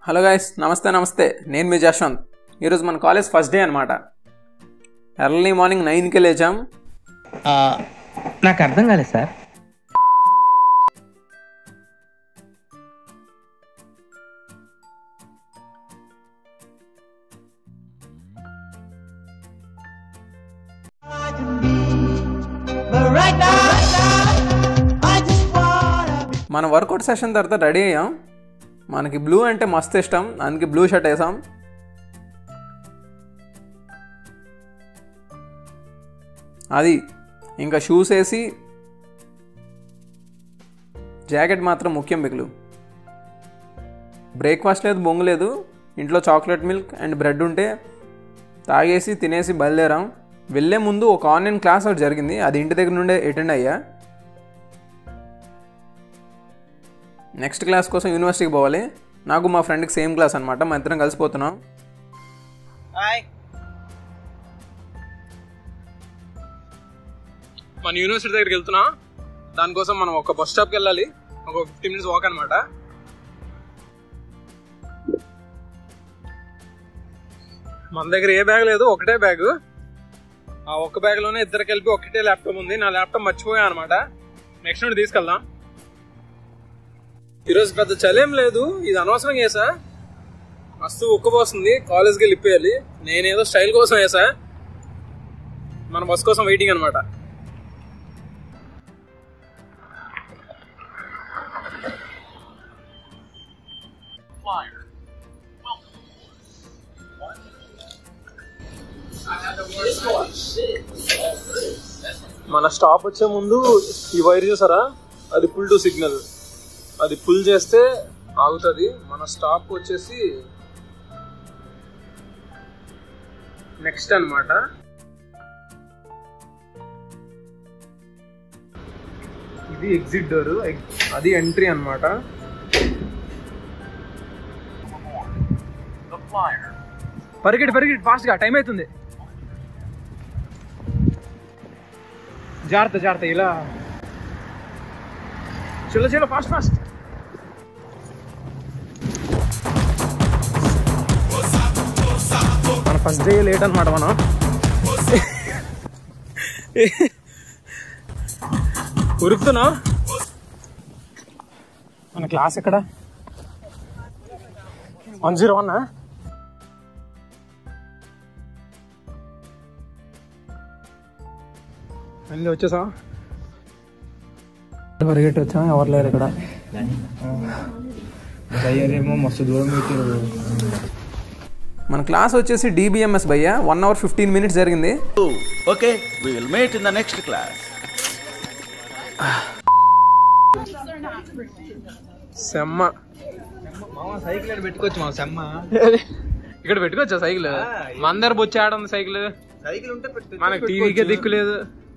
Hello guys నమస్తే నమస్తే నేను మీ జశ్వంత్ ఈరోజు మన కాలేజ్ ఫస్ట్ డే అనమాట ఎర్లీ మార్నింగ్ నైన్కి లేచాం ఆ, నాకు అర్థం కాలేదు sir But right now, I just wanna be మన వర్కౌట్ సెషన్ తర్వాత రెడీ అయ్యాం మనకి బ్లూ అంటే మస్తు ఇష్టం అందుకే బ్లూ షర్ట్ వేసాం అది ఇంకా షూస్ వేసి జాకెట్ మాత్రం ముఖ్యం బిగులు బ్రేక్ఫాస్ట్ లేదు బొంగు లేదు ఇంట్లో చాక్లెట్ మిల్క్ అండ్ బ్రెడ్ ఉంటే తాగేసి తినేసి బయలుదేరాం వెళ్ళే ముందు ఒక ఆన్లైన్ క్లాస్ ఒకటి జరిగింది అది ఇంటి దగ్గర నుండే అటెండ్ అయ్యా నెక్స్ట్ క్లాస్ కోసం యూనివర్సిటీకి పోవాలి నాకు మా ఫ్రెండ్కి సేమ్ క్లాస్ అనమాట మా ఇద్దరం కలిసిపోతున్నాం మన యూనివర్సిటీ దగ్గరికి వెళ్తున్నా దానికోసం మనం ఒక బస్ స్టాప్కి వెళ్ళాలి ఒక ఫిఫ్టీ మినిట్స్ వాక్ అనమాట మన దగ్గర ఏ బ్యాగ్ లేదు ఒకటే బ్యాగ్ ఆ ఒక్క బ్యాగ్లోనే ఇద్దరు కలిపి ఒకటే ల్యాప్టాప్ ఉంది నా ల్యాప్టాప్ మర్చిపోయా అనమాట నెక్స్ట్ నుండి తీసుకెళ్దాం ఈరోజు పెద్ద చలేం లేదు ఇది అనవసరంగా వేసా మస్తు ఉక్కబోస్తుంది కాలేజ్కి వెళ్ళిపోయాలి నేనేదో స్టైల్ కోసం వేసా మన బస్ కోసం వెయిటింగ్ అనమాట మన స్టాప్ వచ్చే ముందు ఈ వైర్ చూసారా అది పుల్ టు సిగ్నల్ అది పుల్ చేస్తే ఆగుతుంది మన స్టాప్ వచ్చేసి నెక్స్ట్ అన్నమాట ఇది ఎగ్జిట్ డోర్ అది ఎంట్రీ అన్నమాట పరిగెట్టి పరిగెట్టి ఫాస్ట్గా టైం అవుతుంది జాగ్రత్త జాగ్రత్త ఇలా చలో చలో ఫాస్ట్ ఫాస్ట్ మన ఫస్ట్ డే లేట్ అనమాట మనం ఉరుకుతున్నా మన క్లాస్ ఎక్కడ వన్ జీరో వన్ అన్నీ వచ్చేసా పరిగెట్టి వచ్చాం ఎవరు లేరు ఇక్కడ అయ్యారేమో మస్తు దూరం పెట్టారు మన క్లాస్ వచ్చేసి డిబిఎంఎస్ భయ్య వన్ అవర్ ఫిఫ్టీన్ మినిట్స్ జరిగింది Okay, we will meet in the next class. సెమ్మ మామ సైకిల్ పెట్టుకోవచ్చు మా సెమ్మ ఇక్కడ పెట్టుకోవచ్చా సైకిల్ మన దగ్గర బొచ్చి ఆడ ఉంది సైకిల్ సైకిల్ ఉంటే మనకి టీవీకే దిక్కు లేదు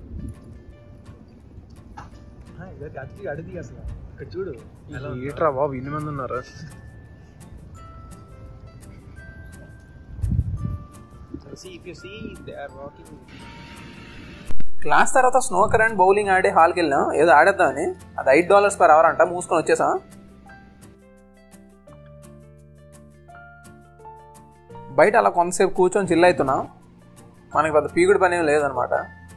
అడిది అసలు ఇక్కడ చూడు ఈట్రా బాబు ఇన్ని మంది ఉన్నారు క్లాస్ తర్వాత స్నోకర్ అండ్ బౌలింగ్ ఆడే హాల్కి వెళ్ళాం ఏదో ఆడేద్దామని అది ఐదు డాలర్స్ పర్ అవర్ అంట మూసుకొని వచ్చేసాం బయట అలా కొంతసేపు కూర్చొని చిల్ అవుతున్నాం మనకి పెద్ద పీగుడు పని ఏం లేదనమాట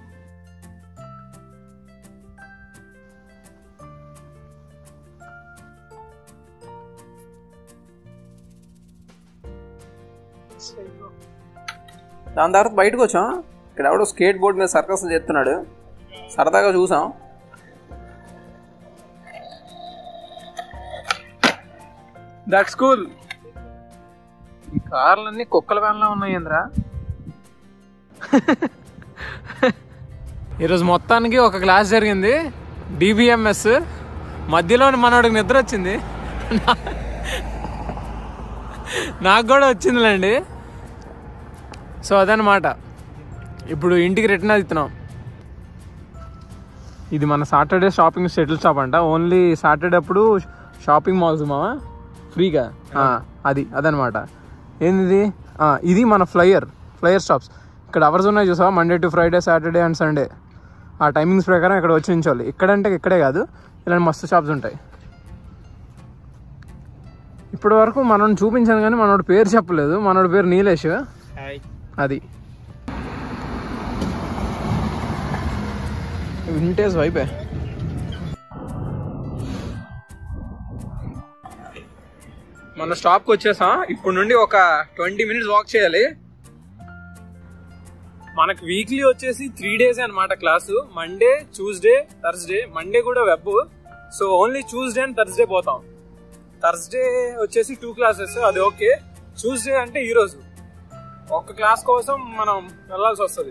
దాని తర్వాత బయటకు వచ్చాం ఇక్కడ ఎవడో స్కేట్ బోర్డ్ మీద సర్కస్ చేస్తున్నాడు సరదాగా చూసాం దట్ స్కూల్ ఈ కార్లన్నీ కుక్కల వ్యాన్లా ఉన్నాయి ఏంద్రా ఈరోజు మొత్తానికి ఒక క్లాస్ జరిగింది డిబిఎంఎస్ మధ్యలోని మనోడికి నిద్ర వచ్చింది నాకు కూడా వచ్చిందిలేండి సో అదనమాట ఇప్పుడు ఇంటికి రిటర్న్ అవుతున్నాం ఇది మన సాటర్డే షాపింగ్ షటిల్ షాప్ అంట ఓన్లీ సాటర్డే అప్పుడు షాపింగ్ మాల్స్ మావా ఫ్రీగా ఆ, అది అదనమాట ఏంది ఆ, ఇది మన ఫ్లయర్ ఫ్లయర్ షాప్స్ ఇక్కడ అవర్స్ ఉన్నాయి చూసావా Monday to Friday Saturday and Sunday ఆ టైమింగ్స్ ప్రకారం ఇక్కడ వచ్చి నించోవాలి ఇక్కడంటే ఇక్కడే కాదు ఇలాంటి మస్తు షాప్స్ ఉంటాయి ఇప్పటి వరకు మనం చూపించాను కానీ మనోడి పేరు చెప్పలేదు మనోడి పేరు నీలేష్ హాయ్ అది వింటేజ్ వైపే మన స్టాప్కి వచ్చేసాం ఇప్పుడు నుండి ఒక ట్వంటీ మినిట్స్ వాక్ చేయాలి మనకు వీక్లీ వచ్చేసి త్రీ డేస్ అన్నమాట class Monday Tuesday Thursday Monday కూడా web so only Tuesday and Thursday పోతాం థర్స్డే వచ్చేసి టూ క్లాసెస్ అది ఓకే ట్యూస్డే అంటే ఈ రోజు ఒక్క క్లాస్ కోసం మనం వెళ్ళాల్సి వస్తుంది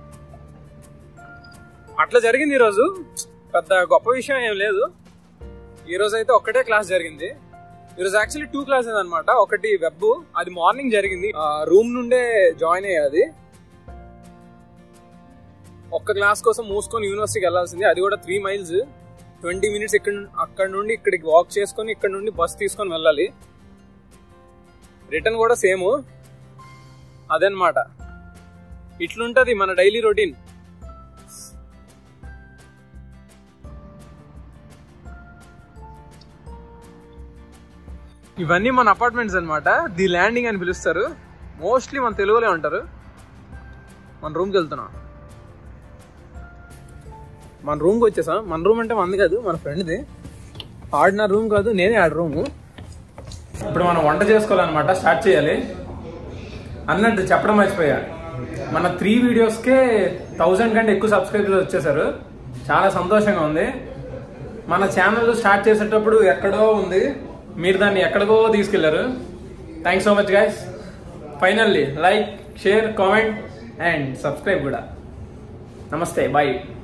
అట్లా జరిగింది ఈరోజు పెద్ద గొప్ప విషయం ఏం లేదు ఈ రోజు అయితే ఒక్కటే క్లాస్ జరిగింది ఈరోజు యాక్చువల్లీ టూ క్లాసెస్ అన్నమాట ఒకటి వెబ్ అది మార్నింగ్ జరిగింది రూమ్ నుండే జాయిన్ అయ్యేది ఒక్క క్లాస్ కోసం మూసుకొని యూనివర్సిటీకి వెళ్ళాల్సింది అది కూడా త్రీ మైల్స్ ట్వంటీ మినిట్స్ ఇక్కడ ను- అక్కడ నుండి ఇక్కడికి వాక్ చేసుకొని ఇక్కడ నుండి బస్ తీసుకొని వెళ్ళాలి రిటర్న్ కూడా సేమ్ అదనమాట ఇట్లుంటది మన డైలీ రొటీన్ ఇవన్నీ మన అపార్ట్మెంట్స్ అన్నమాట ది ల్యాండింగ్ అని పిలుస్తారు మోస్ట్లీ మన తెలుగులో ఉంటారు మన రూమ్కి వెళ్తున్నాం మన రూమ్కి వచ్చేసాం మన రూమ్ అంటే మంది కాదు మన ఫ్రెండ్ది ఆడిన రూమ్ కాదు నేనే ఆడ రూము ఇప్పుడు మనం వంట చేసుకోవాలన్నమాట స్టార్ట్ చేయాలి అన్నట్టు చెప్పడం మర్చిపోయా మన త్రీ వీడియోస్కే థౌజండ్ కంటే ఎక్కువ సబ్స్క్రైబర్స్ వచ్చేసారు చాలా సంతోషంగా ఉంది మన ఛానల్ స్టార్ట్ చేసేటప్పుడు ఎక్కడో ఉంది మీరు దాన్ని ఎక్కడికో తీసుకెళ్లారు thanks so much guys finally like share comment and subscribe కూడా నమస్తే బాయ్